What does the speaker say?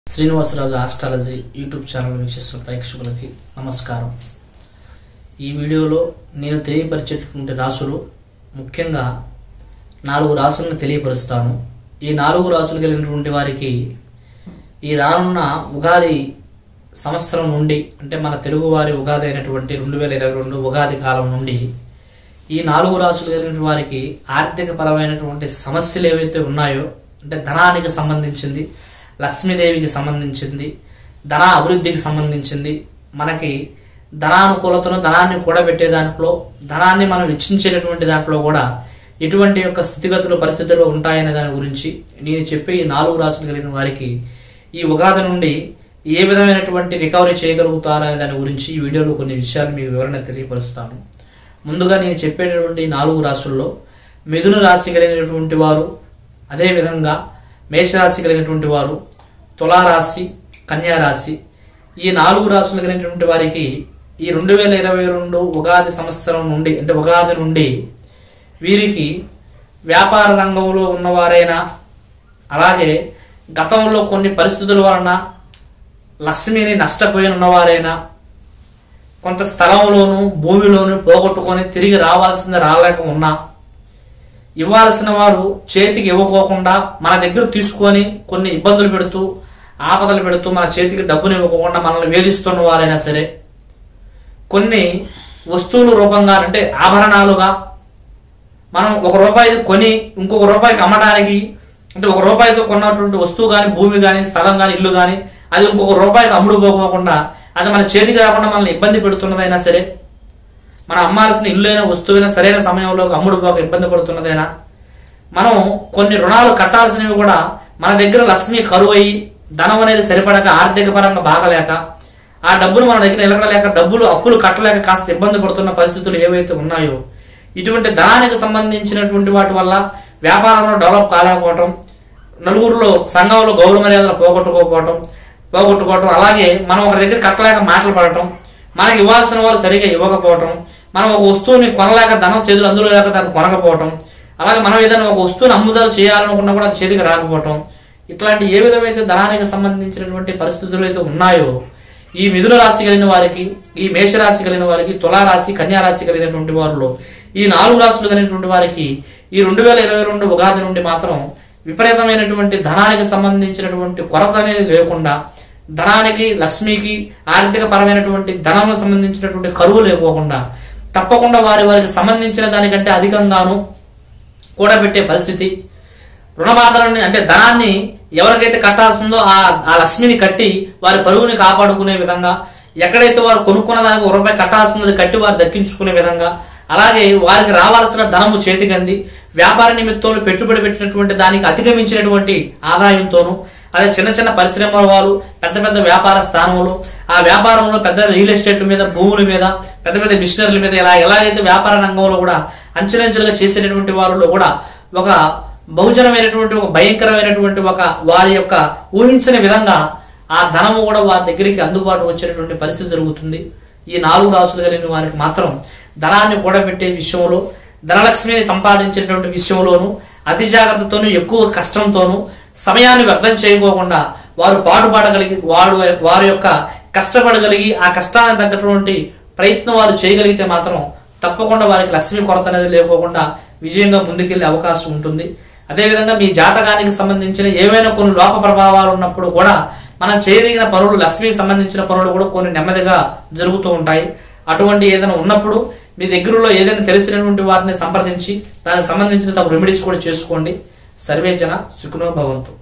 Srinivasaraju astrology YouTube channel వీక్షిస్తున్న ప్రేక్షకులకి నమస్కారం ఈ వీడియోలో నేను తెలియపరిచేటటువంటి రాసులు ముఖ్యంగా నాలుగు రాసులను తెలియపరుస్తాను ఈ నాలుగు రాసులు కలిగినటువంటి వారికి ఈ రానున్న ఉగాది సంవత్సరం నుండి అంటే మన తెలుగువారి ఉగాది అయినటువంటి రెండు వేల ఇరవై రెండు ఉగాది కాలం నుండి ఈ నాలుగు రాసులు కలిగిన వారికి ఆర్థిక పరమైనటువంటి సమస్యలు ఏవైతే ఉన్నాయో అంటే ధనానికి సంబంధించింది లక్ష్మీదేవికి సంబంధించింది ధన అభివృద్ధికి సంబంధించింది మనకి ధనానుకూలతను ధనాన్ని కూడబెట్టే దాంట్లో ధనాన్ని మనం వెచ్చించేటటువంటి దాంట్లో కూడా ఎటువంటి యొక్క స్థితిగతులు పరిస్థితులు ఉంటాయనే దాని గురించి నేను చెప్పే ఈ నాలుగు రాసులు కలిగిన వారికి ఈ ఉగాది నుండి ఏ విధమైనటువంటి రికవరీ చేయగలుగుతారనే దాని గురించి ఈ వీడియోలో కొన్ని విషయాలు మీకు వివరణ తెలియపరుస్తాను ముందుగా నేను చెప్పేటటువంటి నాలుగు రాశుల్లో మిథున రాశి కలిగినటువంటి వారు అదేవిధంగా మేషరాశి కలిగినటువంటి వారు తులారాశి కన్యా రాశి ఈ నాలుగు రాశులు కలిగినటువంటి వారికి ఈ రెండు వేల ఇరవై రెండు ఉగాది సంవత్సరం నుండి అంటే ఉగాది నుండి వీరికి వ్యాపార రంగంలో ఉన్నవారైనా అలాగే గతంలో కొన్ని పరిస్థితుల వలన లక్ష్మిని నష్టపోయి ఉన్నవారైనా కొంత స్థలంలోను భూమిలోను పోగొట్టుకొని తిరిగి రావాల్సింది రాలేక ఉన్నా ఇవ్వాల్సిన వారు చేతికి ఇవ్వకోకుండా మన దగ్గర తీసుకొని కొన్ని ఇబ్బందులు పెడుతూ ఆపదలు పెడుతూ మన చేతికి డబ్బుని ఇవ్వకుండా మనల్ని వేధిస్తున్న వారైనా సరే కొన్ని వస్తువుల రూపంగా అంటే ఆభరణాలుగా మనం ఒక రూపాయి కొని ఇంకొక రూపాయికి అమ్మడానికి అంటే ఒక రూపాయితో కొన్నటువంటి వస్తువు కానీ భూమి కానీ స్థలం కానీ ఇల్లు కానీ అది ఇంకొక రూపాయికి అమ్ముడు పోకోకుండా అది మన చేతికి రాకుండా మనల్ని ఇబ్బంది పెడుతున్నదైనా సరే మనం అమ్మాల్సిన ఇల్లు అయినా వస్తువైనా సరైన సమయంలో అమ్ముడు పోక ఇబ్బంది పడుతున్నదైనా మనం కొన్ని రుణాలు కట్టాల్సినవి కూడా మన దగ్గర లక్ష్మి కరువు అయ్యి ధనం అనేది సరిపడక ఆర్థిక పరంగా బాగలేక ఆ డబ్బును మన దగ్గర నిలకడలేక డబ్బులు అప్పులు కట్టలేక కాస్త ఇబ్బంది పడుతున్న పరిస్థితులు ఏవైతే ఉన్నాయో ఇటువంటి ధనానికి సంబంధించినటువంటి వాటి వల్ల వ్యాపారంలో డెవలప్ కాలేకపోవటం నలుగురిలో సంఘంలో గౌరవ మర్యాదలు పోగొట్టుకోకపోవటం పోగొట్టుకోవటం అలాగే మనం ఒకరి దగ్గర కట్టలేక మాటలు పడటం మనకి ఇవ్వాల్సిన వాళ్ళు సరిగా ఇవ్వకపోవటం మనం ఒక వస్తువుని కొనలేక ధనం చేతులు అందులో లేక దాన్ని కొనకపోవటం అలాగే మనం ఏదైనా ఒక వస్తువుని అమ్ముదలు చేయాలనుకున్నా కూడా అది చేతికి రాకపోవటం ఇట్లాంటి ఏ విధమైతే ధనానికి సంబంధించినటువంటి పరిస్థితులు అయితే ఉన్నాయో ఈ మిథున రాశి కలిగిన వారికి ఈ మేషరాశి కలిగిన వారికి తులారాశి కన్యా రాశి కలిగినటువంటి వారిలో ఈ నాలుగు రాశులు కలిగినటువంటి వారికి ఈ రెండు వేల ఇరవై రెండు ఉగాది నుండి మాత్రం విపరీతమైనటువంటి ధనానికి సంబంధించినటువంటి కొరత అనేది లేకుండా ధనానికి లక్ష్మికి ఆర్థిక పరమైనటువంటి ధనం సంబంధించినటువంటి కరువు లేకోకుండా తప్పకుండా వారి వారికి సంబంధించిన దానికంటే అధికంగాను కూడబెట్టే పరిస్థితి రుణబాధలని అంటే ధనాన్ని ఎవరికైతే కట్టాల్సిందో ఆ ఆ లక్ష్మిని కట్టి వారి పరువుని కాపాడుకునే విధంగా ఎక్కడైతే వారు కొనుక్కున్న దానికి ఒక రూపాయి కట్టాల్సినది కట్టి వారు దక్కించుకునే విధంగా అలాగే వారికి రావాల్సిన ధనము చేతికంది వ్యాపార నిమిత్తంలో పెట్టుబడి పెట్టినటువంటి దానికి అధిగమించినటువంటి ఆదాయంతోనూ అదే చిన్న చిన్న పరిశ్రమల వారు పెద్ద పెద్ద వ్యాపార స్థానంలో ఆ వ్యాపారంలో పెద్ద రియల్ ఎస్టేట్ల మీద భూముల మీద పెద్ద పెద్ద మిషనరీల మీద ఇలా ఎలాగైతే వ్యాపార రంగంలో కూడా అంచెలంచెలుగా చేసేటటువంటి వారిలో కూడా ఒక బహుజనమైనటువంటి ఒక భయంకరమైనటువంటి ఒక వారి యొక్క ఊహించిన విధంగా ఆ ధనము కూడా వారి దగ్గరికి అందుబాటు వచ్చేటటువంటి పరిస్థితి జరుగుతుంది ఈ నాలుగు రాసులు కలిగిన వారికి మాత్రం ధనాన్ని కూడబెట్టే విషయంలో ధనలక్ష్మిని సంపాదించేటువంటి విషయంలోనూ అతి జాగ్రత్తతోనూ ఎక్కువ కష్టంతోనూ సమయాన్ని వ్యర్థం చేయకోకుండా వారు పాటుపడగలిగి వాడు వారి యొక్క కష్టపడగలిగి ఆ కష్టానికి తగ్గటువంటి ప్రయత్నం వారు చేయగలిగితే మాత్రం తప్పకుండా వారికి లక్ష్మి కొరత అనేది లేకోకుండా విజయంగా ముందుకెళ్లే అవకాశం ఉంటుంది అదేవిధంగా మీ జాతకానికి సంబంధించిన ఏవైనా కొన్ని లోక ప్రభావాలు ఉన్నప్పుడు కూడా మనం చేయదగిన పనులు లక్ష్మికి సంబంధించిన పనులు కూడా కొన్ని నెమ్మదిగా జరుగుతూ ఉంటాయి అటువంటి ఏదైనా ఉన్నప్పుడు మీ దగ్గరలో ఏదైనా తెలిసినటువంటి వారిని సంప్రదించి దానికి సంబంధించిన తగు రెమెడీస్ కూడా చేసుకోండి సర్వే జన సుఖనో భవంతు